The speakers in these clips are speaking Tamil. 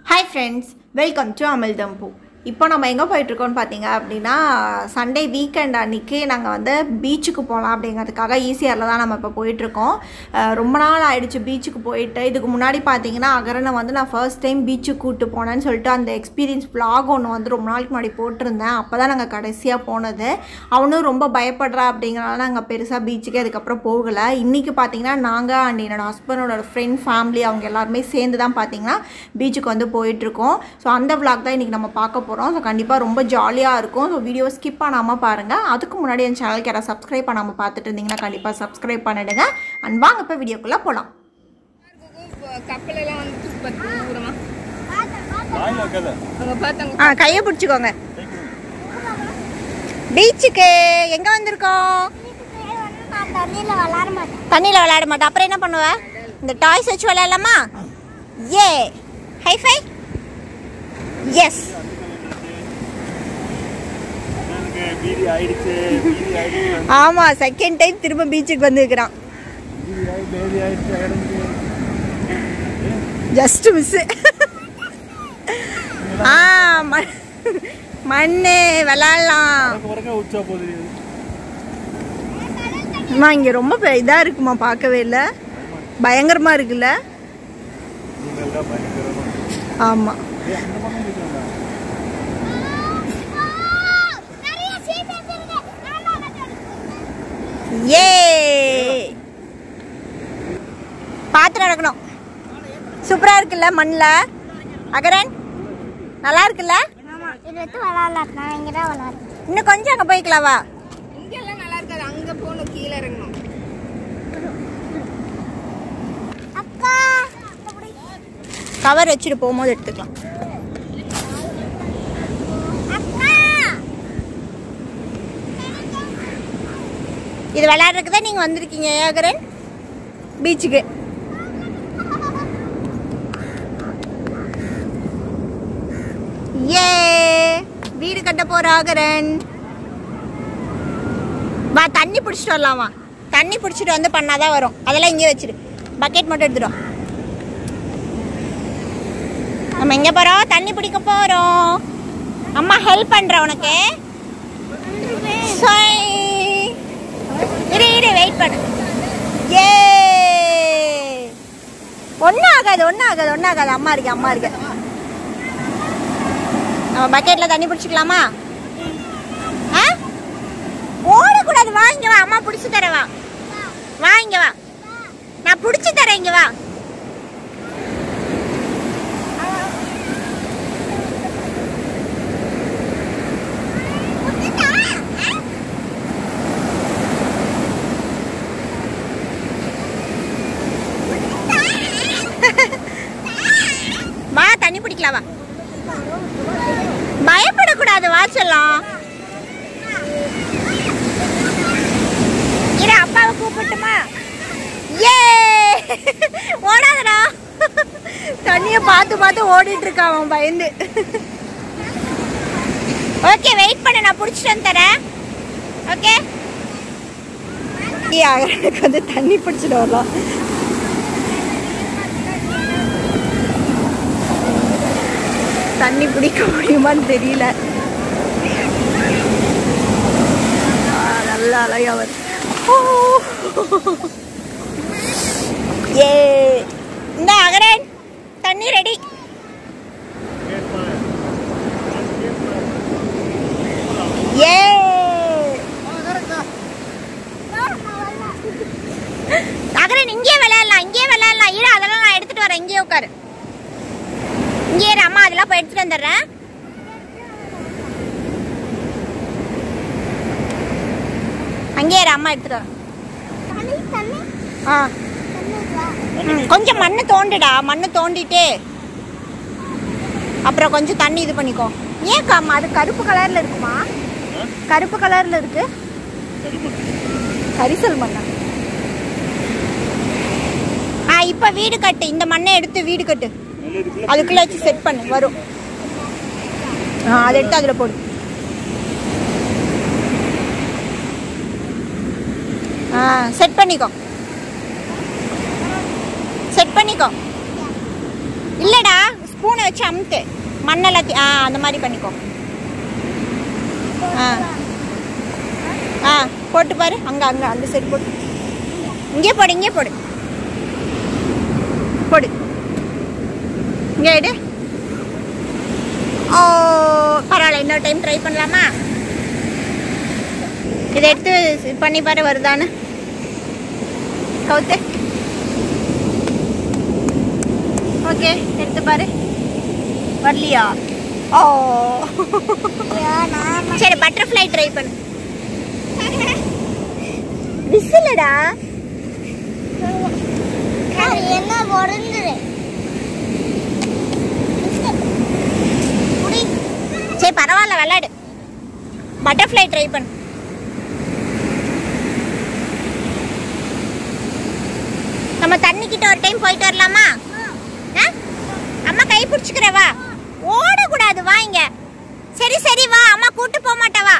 ஹாய் ஃப்ரெண்ட்ஸ் வெல்கம் டு அமிழ்தம்பூ இப்போ நம்ம எங்கே போயிட்டுருக்கோம்னு பார்த்தீங்க அப்படின்னா சண்டே வீக்கெண்ட் அன்றைக்கி நாங்கள் வந்து பீச்சுக்கு போகலாம் அப்படிங்கிறதுக்காக ஈசிஆரில் தான் நம்ம இப்போ போயிட்டுருக்கோம் அஹ் ரொம்ப நாள் ஆயிடுச்சு பீச்சுக்கு போயிட்டு இதுக்கு முன்னாடி பார்த்தீங்கன்னா அகரனை வந்து நான் ஃபர்ஸ்ட் டைம் பீச்சுக்கு கூப்பிட்டு போனேன்னு சொல்லிட்டு அந்த எக்ஸ்பீரியன்ஸ் vlog ஒன்று வந்து ரொம்ப நாளைக்கு முன்னாடி போட்டிருந்தேன் அப்போ தான் நாங்கள் கடைசியாக போனது அவனும் ரொம்ப பயப்படுறா அப்படிங்கிறனால நாங்கள் பெருசாக பீச்சுக்கு அதுக்கப்புறம் போகலை இன்றைக்கி பார்த்தீங்கன்னா நாங்கள் அண்ட் என்னோட ஹஸ்பண்டோட ஃப்ரெண்ட் ஃபேமிலி அவங்க எல்லாருமே சேர்ந்து தான் பார்த்தீங்கன்னா பீச்சுக்கு வந்து போயிட்டுருக்கோம் ஸோ அந்த vlog தான் இன்றைக்கி நம்ம பார்க்க போகிறோம் ஸோ கண்டிப்பாக ரொம்ப ஜாலியாக இருக்கும் ஸோ வீடியோ ஸ்கிப் பண்ணாமல் பாருங்கள் அதுக்கு முன்னாடி என் சேனலுக்கு யாராவது சப்ஸ்கிரைப் பண்ணாமல் பார்த்துட்டு இருந்தீங்கன்னா கண்டிப்பாக சப்ஸ்கிரைப் பண்ணிடுங்க அண்ட் வாங்க இப்போ வீடியோக்குள்ளே போகலாம் கப்பல் எல்லாம் வந்து பத்து தூரமா வாயில வைக்காத. அங்க பார்த்தாங்க ஆ கையை பிடிச்சிக்கோங்க பீச்சுக்கு எங்கே வந்திருக்கோம் தண்ணியில விளாட மாட்டேன் தண்ணியில் விளையாட மாட்டேன் அப்புறம் என்ன பண்ணுவ இந்த டாய்ஸ் வச்சு விளையாடலாமா ஏ ஹைஃபை எஸ் எனக்கு பீதி ஆயிடுச்சு பீதி ஆயிடுச்சு ஆமாம் செகண்ட் டைம் திரும்ப பீச்சுக்கு வந்துருக்கிறான் பீதி ஆயி பேதி ஆயிடுச்சு அகடனுக்கு ஜஸ்ட் மிஸ்ஸு ஆ மண் மண்ணு விளாட்லாம் உனக்கு வரக்க உச்சா போகுது அம்மா இங்கே ரொம்ப இதாக இருக்குமா பார்க்கவே இல்லை பயங்கரமாக இருக்குல்ல நீங்கள் தான் பயங்கரமா ஆமாம் ஏய், அந்த பக்கம் போயிட்டு வாங்க. நிறைய சீட் வச்சிருக்கு ஏ பார்த்து நடக்கணும் சூப்பராக இருக்குல்ல மண்ணில் அகரன் நல்லா இருக்குல்ல இது வச்சு விளாடலாம் நான் இங்கே தான் விளாடுறேன் இன்னும் கொஞ்சம் அங்கே போய்க்கலாம் வா இங்க எல்லாம் நல்லா இருக்காது அங்க போகணும் கீழே இறங்கணும் அக்கா கவர் வச்சுட்டு போகும்போது எடுத்துக்கலாம் அக்கா இது விளையாடுறதுக்கு தான் நீங்கள் வந்திருக்கீங்க அகரன் பீச்சுக்கு ஏ வீடு கட்ட போற அகரன் வா தண்ணி பிடிச்சிட்டு வரலாம் வா தண்ணி பிடிச்சிட்டு வந்து பண்ணாதான் வரும் அதெல்லாம் இங்கே வச்சிரு பக்கெட் மட்டும் எடுத்துடும் நம்ம எங்கே போகிறோம் தண்ணி பிடிக்க போகிறோம் அம்மா ஹெல்ப் பண்ணுற உனக்கு சொய். இரு இரு வெயிட் பண்ணு ஏ ஒன்றும் ஆகாது ஒன்றும் ஆகாது ஒன்றும் ஆகாது அம்மா இருக்கு அம்மா இருக்கு நம்ம பக்கெட்டில் தண்ணி பிடிச்சிக்கலாமா ஆ ஓடக்கூடாது வா இங்க வா அம்மா பிடிச்சி தரேன் வா வா இங்க வா நான் பிடிச்சி தரேன் இங்க வா வா தண்ணி பிடிக்கலாம் வா பயப்படக்கூடாது வா செல்லம் இரு அப்பாவை கூப்பிட்டுமா ஏ ஓடாதடா தண்ணிய பார்த்து பார்த்து ஓடிட்டு இருக்கான் அவன் பயந்து ஓகே வெயிட் பண்ணு நான் பிடிச்சிட்டு வந்து தரேன் ஓகே எனக்கு வந்து தண்ணி பிடிச்சிட்டு வரலாம் தண்ணி பிடிக்க முடியுமான்னு தெரியல ஆ, நல்ல அழகா வருது ஓ. ஏ இந்த அகரன் தண்ணி ரெடி ஏ அகரன் இங்கே விளையாடலாம் இங்கே விளையாடலாம் இரு அதெல்லாம் நான் எடுத்துட்டு வரேன் இங்கே உட்காரு இங்கே இரு அம்மா அதெல்லாம் போய் எடுத்துட்டு வந்துடுறேன் அங்கே இரு அம்மா எடுத்துட்டு வரேன் தண்ணி தண்ணி ஆ தண்ணி வா. ம், கொஞ்சம் மண்ணு தோண்டுடா மண்ணு தோண்டிட்டு அப்புறம் கொஞ்சம் தண்ணி இது பண்ணிக்கோ ஏன் அம்மா அது கருப்பு கலர்ல இருக்குமா கருப்பு கலர்ல இருக்கு கரிசல் மண்ணா ஆ இப்ப வீடு கட்டு இந்த மண்ணை எடுத்து வீடு கட்டு நல்ல இதுக்குள்ள அதுக்குள்ள வச்சு செட் பண்ணு வரும் ஆ அதை எடுத்து அதில் போடு ஆ செட் பண்ணிக்கோ செட் பண்ணிக்கோ இல்லடா ஸ்பூனை வச்சு அமுத்து மண்ணெல்லாத்தையும் ஆ அந்த மாதிரி பண்ணிக்கோ ஆ ஆ போட்டு பாரு அங்கே அங்கே அந்த சைடு போட்டு இங்கே போடு இங்கே போடு போடு இங்கே எடு ஓ பரவாயில்ல இன்னொரு டைம் ட்ரை பண்ணலாமா இதை எடுத்து இது பண்ணி பாரு வருதான்னு கவுத்து ஓகே எடுத்து பாரு வரலையா ஓ சரி பட்டர்ஃப்ளை ட்ரை பண்ணு விசிலடா அது என்ன உடஞ்சிரு சரி பரவாயில்ல விளையாடு பட்டர்ஃப்ளை ட்ரை பண்ணு நம்ம தண்ணி கிட்ட ஒரு டைம் போயிட்டு வரலாமா ஆ? அம்மா கை பிடிச்சிக்கிற வா ஓடக்கூடாது வா இங்க சரி சரி வா அம்மா கூட்டு போக மாட்டா வா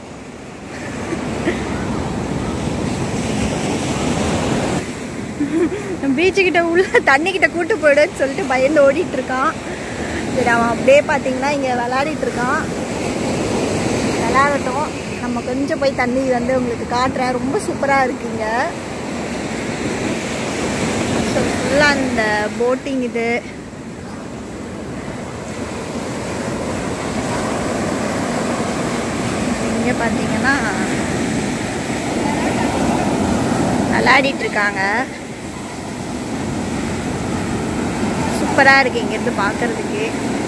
பீச்சுக்கிட்ட உள்ள தண்ணி கிட்ட கூட்டு போயிடுன்னு சொல்லிட்டு பயந்து ஓடிட்டு இருக்கான் சரி அவன் அப்படியே பார்த்தீங்கன்னா இங்கே விளையாடிட்டு இருக்கான் விளையாடட்டும் நம்ம கொஞ்சம் போய் தண்ணி வந்து உங்களுக்கு காட்டுறேன் ரொம்ப சூப்பராக இருக்குங்க ஸோ ஃபுல்லாக அந்த போட்டிங் இது இங்கே பார்த்தீங்கன்னா விளையாடிட்டு இருக்காங்க சூப்பராக இருக்கு இங்கேருந்து பார்க்கறதுக்கு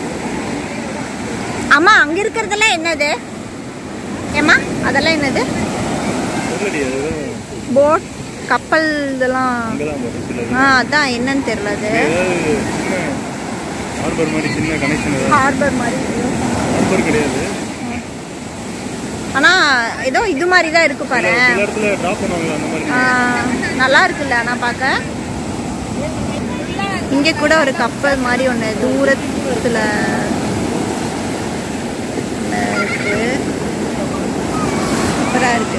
அம்மா அங்கே இருக்கிறதெல்லாம் என்னது ஏம்மா அதெல்லாம் என்னது சொல்லடி அது போட் கப்பல் இதெல்லாம் அங்கதான் போகும் சில ஆ அதான் என்னன்னு தெரியல அது ஏதாவது சின்ன ஹார்பர் மாதிரி சின்ன கனெக்ஷன் ஏதாவது ஹார்பர் மாதிரி ஹார்பர் கிடையாது ஆனால் ஏதோ இது மாதிரி தான் இருக்கு பாரு சில சில இடத்துல ட்ராப் பண்ணுவாங்க அந்த மாதிரி ஆ, நல்லா இருக்குல்ல ஆனால் பார்க்க இங்கே கூட ஒரு கப்பல் மாதிரி ஒன்று தூரத்தில் இருக்கு சூப்பராக இருக்கு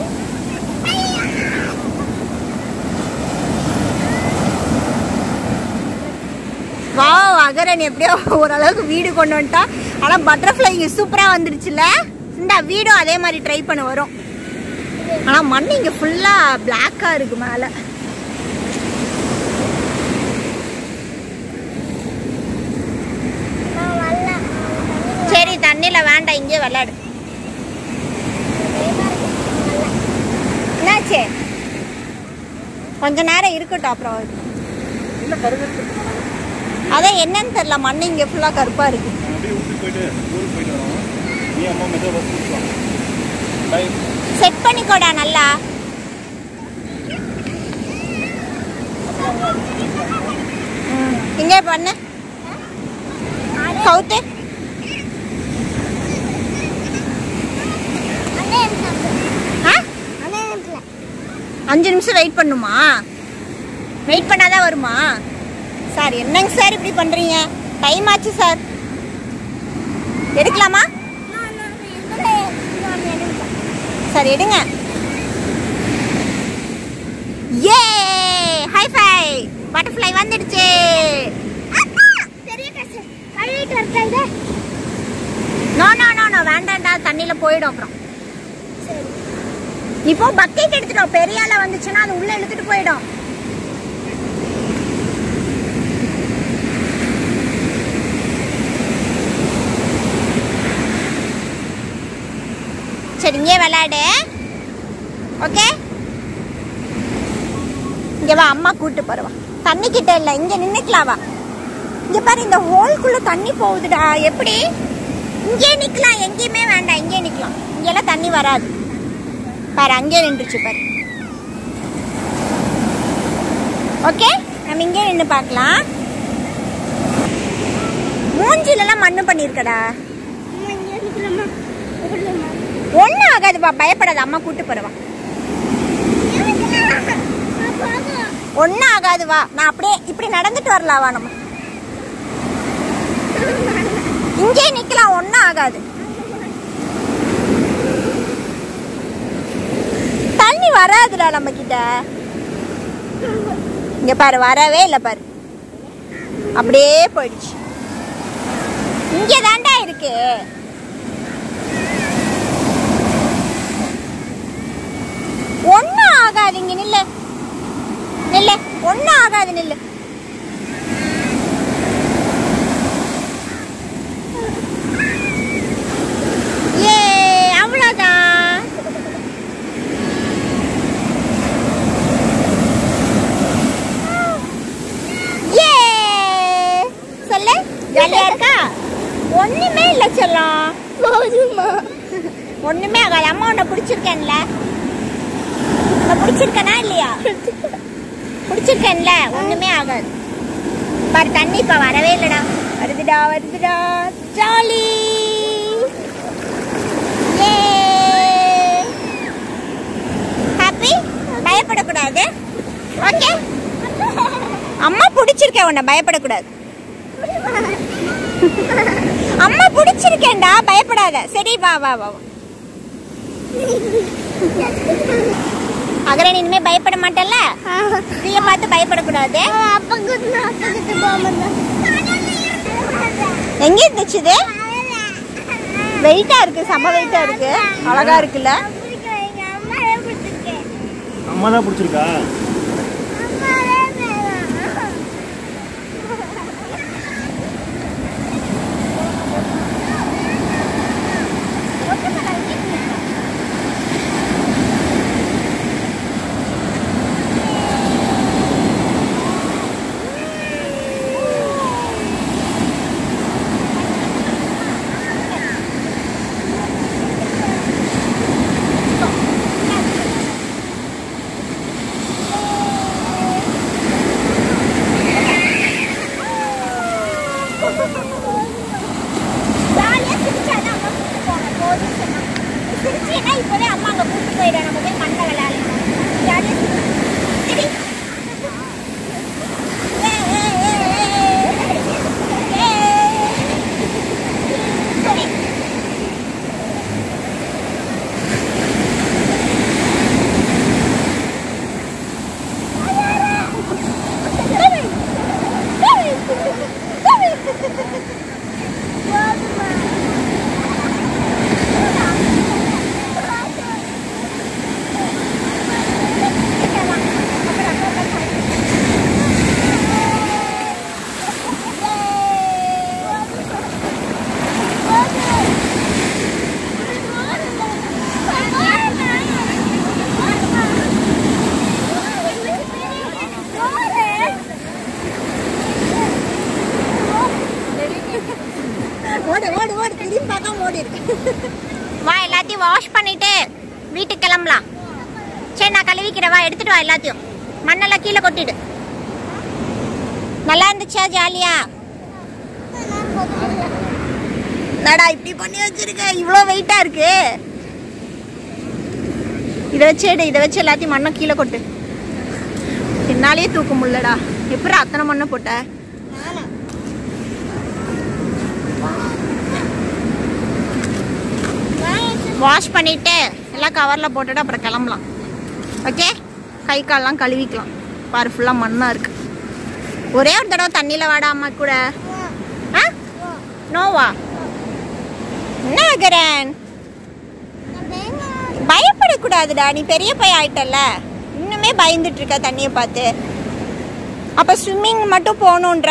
வா அகரன் எப்படியோ ஓரளவுக்கு வீடு கொண்டு வந்துட்டா ஆனால் பட்டர்ஃப்ளை இங்கே சூப்பராக வந்துருச்சுல்ல இந்த வீடும் அதே மாதிரி ட்ரை பண்ண வரும் ஆனால் மண் இங்கே ஃபுல்லாக பிளாக்காக இருக்கு மேலே நான் வரல சரி தண்ணியில் வேண்டாம் இங்கே விளையாடு என்னாச்சு கொஞ்ச நேரம் இருக்கட்டும் அப்புறம் அதான் என்னன்னு தெரியல மண் இங்கே ஃபுல்லாக கருப்பாக இருக்கு நான் அப்படியே ஊருக்கு போயிட்டு ஊருக்கு போயிட்டு வரோம் நீ அம்மா மெதுவாக பஸ் பிடிச்சோம் பை செட் பண்ணிக்கோடா நல்லா ம், இங்கே பண்ணு கவுத்து அண்ணே எனக்கு ஆ அண்ணே எனக்கு அஞ்சு நிமிஷம் வெயிட் பண்ணுமா வெயிட் பண்ணாதான் வருமா சார் என்னங்க சார் இப்படி பண்றீங்க டைம் ஆச்சு சார் எடுக்கலாமா நான் நான் இதுல நான் எடுப்பேன் சார் எடுங்க ஏ ஹை ஃபை பட்டர்ஃப்ளை வந்துடுச்சு அப்பா பெரிய கசு கழுவிட்டு வரட்டா இதை நோ நோ நோ நோ வேண்டாம்டா தண்ணியில் போயிடும் அப்புறம் சரி இப்போ பக்கெட் எடுத்துட்டோம் பெரிய ஆள வந்துச்சுன்னா அது உள்ள இழுத்துட்டு போயிடும் சரி இங்கே விளையாடு ஓகே இங்க வா அம்மா கூட்டு போறவா தண்ணி கிட்ட இல்ல இங்க நின்னுக்கலாம் வா இங்க பாரு இந்த ஹோல்குள்ள தண்ணி போகுதுடா எப்படி இங்கே நிக்கலாம் எங்கேயுமே வேண்டாம் இங்கே நிக்கலாம் இங்கெல்லாம் தண்ணி வராது பாரு அங்கே நின்றுச்சு பாரு ஓகே நம்ம இங்கே நின்று பார்க்கலாம் மூஞ்சிலெல்லாம் மண்ணு பண்ணியிருக்கடா அம்மா இங்க இருக்கலாமா இருக்கலாமா ஒன்றும் ஆகாதுப்பா பயப்படாத அம்மா கூட்டு போறவா நான் போதும் ஒன்றும் ஆகாது வா நான் அப்படியே இப்படி நடந்துட்டு வரலாம் வா நம்ம இங்கே நிக்கலாம் ஒன்றும் ஆகாது தண்ணி வராதுடா நம்ம கிட்ட இங்க பாரு வரவே இல்லை பாரு அப்படியே போயிடுச்சு இங்கே தாண்டா இருக்கு ஒன்றும் ஆகாது இங்க நில்லு நில்லு ஒன்றும் ஆகாது நில்லு ஏ அவ்வளோதான் ஏ சொல்லு ஜாலியா இருக்கா ஒண்ணுமே இல்ல செல்லம் போதுமா ஒண்ணுமே ஆகாது அம்மா உன்னை பிடிச்சிருக்கேன்ல உன்னை பிடிச்சிருக்கனா இல்லையா பிடிச்சிருக்கேன்ல ஒண்ணுமே ஆகாது பாரு தண்ணி இப்ப வரவே இல்லடா வருதுடா வருதுடா ஜாலி ஹாப்பி பயப்படக்கூடாது ஓகே அம்மா பிடிச்சிருக்கேன் உன்னை பயப்படக்கூடாது அம்மா பிடிச்சிருக்கேன்டா பயப்படாத சரி வா வா வா வா. அகரன் இனிமே பயப்பட மாட்டேல்ல நீய பார்த்து பயப்படக்கூடாது எங்க இருந்துச்சு இது வெயிட்டா இருக்கு செம வெயிட்டா இருக்கு அழகா இருக்குல்ல அம்மா தான் பிடிச்சிருக்கா ஜாலியா சிரிச்சாதான் அம்மா கூட்டு போகணும் போதும் சொன்னாங்க சிரிச்சேன்னா இப்பவே அம்மா அங்க கூட்டு போயிடும் நம்ம போய் மண்ணை விளையாடலாம் ஜாலியா சிரி. சிரி. ஏ, ஏ, ஏ, ஏ. ஏ. சரி. ஓடு ஓடு ஓடு திரும்பி பார்க்காம ஓடி இருக்கு வா எல்லாத்தையும் வாஷ் பண்ணிட்டு வீட்டுக்கு கிளம்பலாம் சரி நான் கழுவிக்கிறேன் வா எடுத்துட்டு வா எல்லாத்தையும் மண்ணெல்லாம் கீழே கொட்டிடு நல்லா இருந்துச்சா ஜாலியா நடா இப்படி பண்ணி வச்சிருக்க இவ்வளோ வெயிட்டா இருக்கு இதை வச்சு எடு இதை வச்சு எல்லாத்தையும் மண்ணை கீழே கொட்டு என்னாலே தூக்க முடியலடா எப்படி அத்தனை மண்ணை போட்ட வாஷ் பண்ணிட்டு எல்லாம் கவரில் போட்டுட்டு அப்புறம் கிளம்பலாம் ஓகே கை கால்லாம் கழுவிக்கலாம் பாரு ஃபுல்லாக மண்ணாக இருக்கு ஒரே ஒரு தடவை தண்ணியில் வாடா அம்மா கூட ஆ நோவா என்ன ஆகிறேன் பயப்படக்கூடாதுடா நீ பெரிய பையன் ஆயிட்டல்ல இன்னுமே பயந்துட்டு இருக்க தண்ணியை பார்த்து அப்போ ஸ்விம்மிங் மட்டும் போகணுன்ற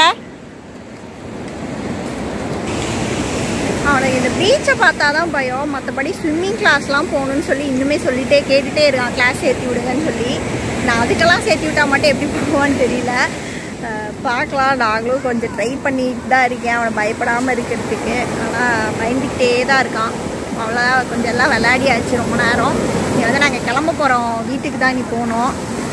அவனுக்கு இந்த பீச்சை பார்த்தா தான் பயம் மற்றபடி ஸ்விம்மிங் கிளாஸ்லாம் போகணும்னு சொல்லி இன்னுமே சொல்லிட்டே கேட்டுட்டே இருக்கான் கிளாஸ் சேர்த்து விடுங்கன்னு சொல்லி நான் அதுக்கெல்லாம் சேர்த்து விட்டா மட்டும் எப்படி போவான்னு தெரியல அஹ் பார்க்கலாம் நாங்களும் கொஞ்சம் ட்ரை பண்ணிட்டு தான் இருக்கேன் அவனை பயப்படாமல் இருக்கிறதுக்கு ஆனால் பயந்துக்கிட்டே தான் இருக்கான் அவ்வளோ கொஞ்சம் எல்லாம் விளையாடியாச்சு ரொம்ப நேரம் இனி வந்து நாங்கள் கிளம்ப போகிறோம் வீட்டுக்கு தான் நீ போகணும்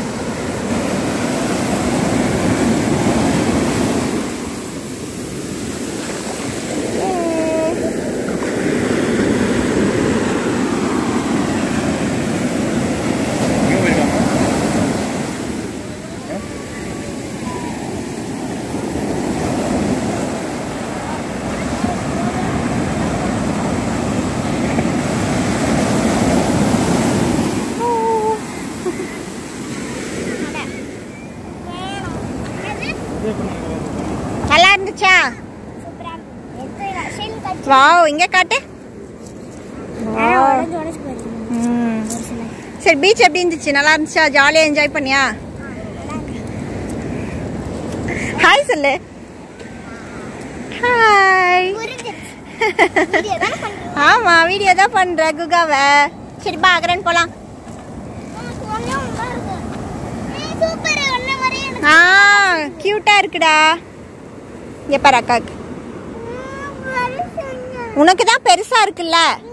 எங்கே போயிருக்காங்க வாவ் இங்கே காட்டு Wow. உடஞ்சு உடஞ்சு போயிருக்கு ம் ஒரு சில சரி பீச் எப்படி இருந்துச்சு நல்லா இருந்துச்சா ஜாலியாக என்ஜாய் பண்ணியா ஹாய் சொல்லு ஹாய் புரிஞ்சிருச்சு வீடியோ தானே பண்ணுறோம் ஆமாம் வீடியோ தான் பண்ணுற குகாவை சரி பாக்குறேன்னு போகலாம் ஒன்றே ஒன்றா இருக்கு ஏய் சூப்பர் ஒன்றை மாதிரியே எனக்கு ஆ க்யூட்டாக இருக்குடா இங்கே பாரு அக்காக்கு ம், பெருசுங்க. உனக்கு தான் பெருசாக இருக்குல்ல இங்க